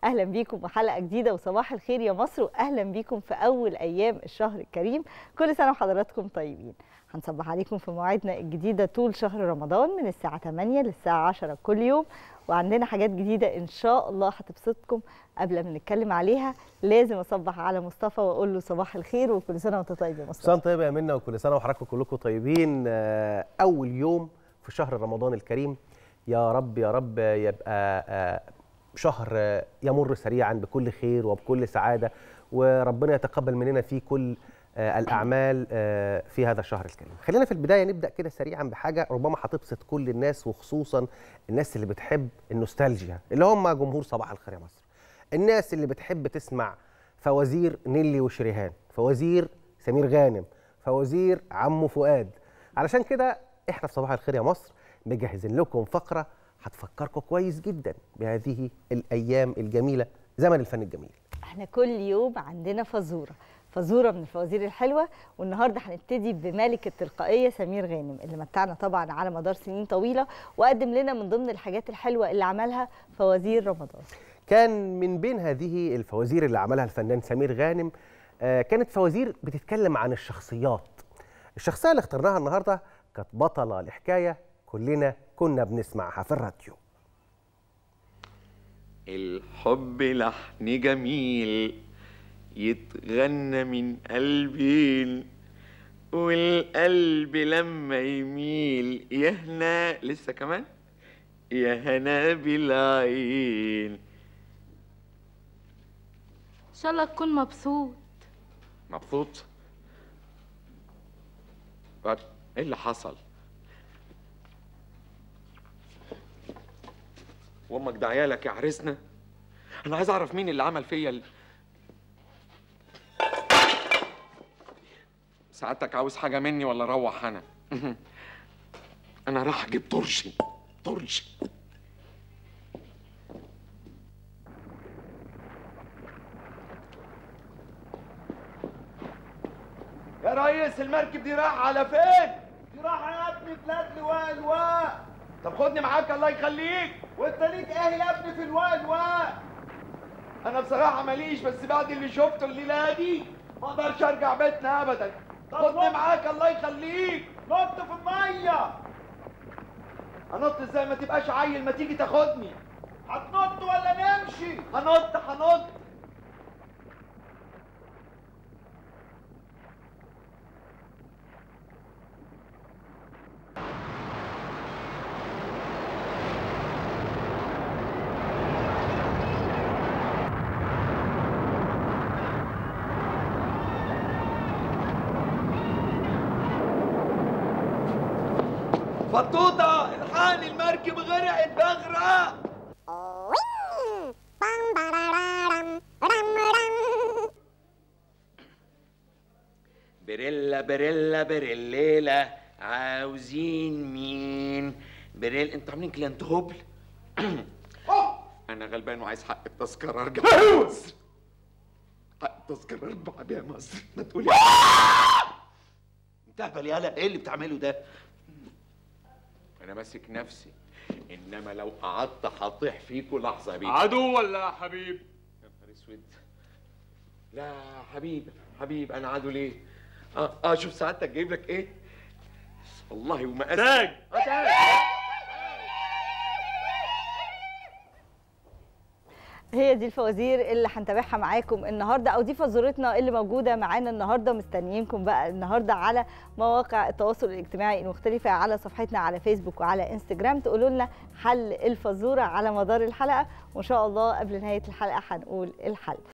اهلا بيكم وحلقه جديده وصباح الخير يا مصر واهلا بيكم في اول ايام الشهر الكريم كل سنه وحضراتكم طيبين هنصبح عليكم في مواعيدنا الجديده طول شهر رمضان من الساعه 8 للساعه 10 كل يوم وعندنا حاجات جديده ان شاء الله هتبسطكم قبل ما نتكلم عليها لازم اصبح على مصطفى واقول له صباح الخير وكل سنه وانت طيب يا مصطفى سنة طيبة يا منى وكل سنة وحضراتكم كلكم طيبين آه، أول يوم في شهر رمضان الكريم يا رب يا رب يبقى آه، شهر آه، يمر سريعا بكل خير وبكل سعادة وربنا يتقبل مننا فيه كل آه، الأعمال آه، في هذا الشهر الكريم خلينا في البداية نبدأ كده سريعا بحاجة ربما هتبسط كل الناس وخصوصا الناس اللي بتحب النوستالجيا اللي هم جمهور صباح الخير يا مصر الناس اللي بتحب تسمع فوازير نيلي وشريهان فوازير سمير غانم فوازير عمو فؤاد علشان كده احنا في صباح الخير يا مصر مجهزين لكم فقره هتفكركم كويس جدا بهذه الايام الجميله زمن الفن الجميل احنا كل يوم عندنا فزوره فزوره من الفوازير الحلوه والنهارده هنبتدي بملك التلقائيه سمير غانم اللي متعنا طبعا على مدار سنين طويله وقدم لنا من ضمن الحاجات الحلوه اللي عملها فوازير رمضان كان من بين هذه الفوازير اللي عملها الفنان سمير غانم آه، كانت فوازير بتتكلم عن الشخصيات الشخصيه اللي اخترناها النهارده كانت بطله لحكايه كلنا كنا بنسمعها في الراديو الحب لحن جميل يتغنى من قلبين والقلب لما يميل يهنا لسه كمان يا هنا بالعين ان شاء الله تكون مبسوط مبسوط بعد ايه اللي حصل وامك ده عيالك يا عريسنا انا عايز اعرف مين اللي عمل فيا ال... سعادتك عاوز حاجه مني ولا اروح انا انا راح اجيب طرشي طرشي يا ريس المركب دي رايحة على فين؟ دي رايحة يا ابني بلاد لواء لواء طب خدني معاك الله يخليك وانت ليك ايه يا ابني في لواء لواء؟ انا بصراحة ماليش بس بعد اللي شفته الليلة دي ما اقدرش ارجع بيتنا ابدا خدني معاك الله يخليك نط في المية هنط ازاي ما تبقاش عيل ما تيجي تاخدني هتنط ولا نمشي؟ هنط هنط فطوطة الحقني المركب غرقت بغرق بريلا بريلا بريليلا عاوزين مين بريل انتوا عاملين كلينت هوبل انا غلبان وعايز حق التذكرة ارجع مصر حق التذكرة ارجع بيها مصر ما تقولي تهبل يالا ايه اللي بتعمله ده؟ انا ماسك نفسي انما لو قعدت هطيح فيكوا لحظه يا بيه عدو ولا حبيب يا نهار اسود لا يا حبيب حبيب انا عدو ليه اه اه شوف سعادتك جايب لك ايه والله وما أسف. تاج. آه، تاج هي دي الفوازير اللي هنتابعها معاكم النهارده او دي فزورتنا اللي موجوده معانا النهارده مستنيينكم بقى النهارده على مواقع التواصل الاجتماعي المختلفه على صفحتنا على فيسبوك وعلى انستجرام تقولوا لنا حل الفزوره على مدار الحلقه وان شاء الله قبل نهايه الحلقه هنقول الحل